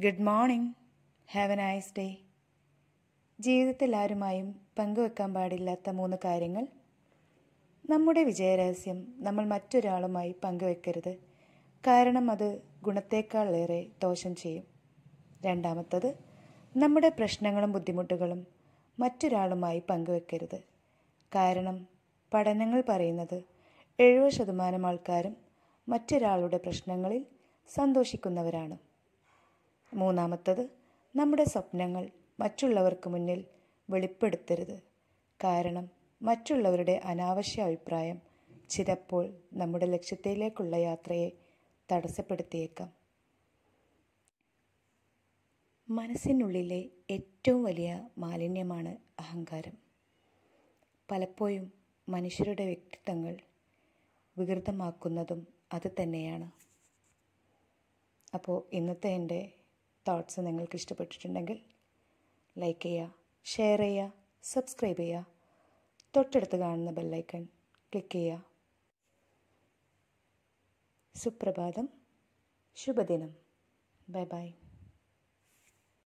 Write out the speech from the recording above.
good morning have a nice day ജീവിതത്തിൽ ആരുമായും പങ്കുവെക്കാൻ പാടില്ലാത്ത മൂന്ന് കാര്യങ്ങൾ നമ്മുടെ വിജയരഹസ്യം നമ്മൾ മറ്റൊരാളുമായി പങ്കുവെക്കരുത് കാരണം അത് ഗുണത്തേക്കാളേറെ ദോഷം ചെയ്യും രണ്ടാമത്തത് നമ്മുടെ പ്രശ്നങ്ങളും ബുദ്ധിമുട്ടുകളും മറ്റൊരാളുമായി പങ്കുവെക്കരുത് കാരണം പഠനങ്ങൾ പറയുന്നത് എഴുപത് ശതമാനം ആൾക്കാരും മറ്റൊരാളുടെ പ്രശ്നങ്ങളിൽ സന്തോഷിക്കുന്നവരാണ് മൂന്നാമത്തത് നമ്മുടെ സ്വപ്നങ്ങൾ മറ്റുള്ളവർക്ക് മുന്നിൽ വെളിപ്പെടുത്തരുത് കാരണം മറ്റുള്ളവരുടെ അനാവശ്യ അഭിപ്രായം ചിലപ്പോൾ നമ്മുടെ ലക്ഷ്യത്തിലേക്കുള്ള യാത്രയെ തടസ്സപ്പെടുത്തിയേക്കാം മനസ്സിനുള്ളിലെ ഏറ്റവും വലിയ മാലിന്യമാണ് അഹങ്കാരം പലപ്പോഴും മനുഷ്യരുടെ വ്യക്തിത്വങ്ങൾ വികൃതമാക്കുന്നതും അത് തന്നെയാണ് അപ്പോൾ ഇന്നത്തെ എൻ്റെ തോട്ട്സ് നിങ്ങൾക്ക് ഇഷ്ടപ്പെട്ടിട്ടുണ്ടെങ്കിൽ ലൈക്ക് ചെയ്യുക ഷെയർ ചെയ്യുക സബ്സ്ക്രൈബ് ചെയ്യുക തൊട്ടടുത്ത് കാണുന്ന ബെല്ലൈക്കൺ ക്ലിക്ക് ചെയ്യുക സുപ്രഭാതം ശുഭദിനം ബൈ ബൈ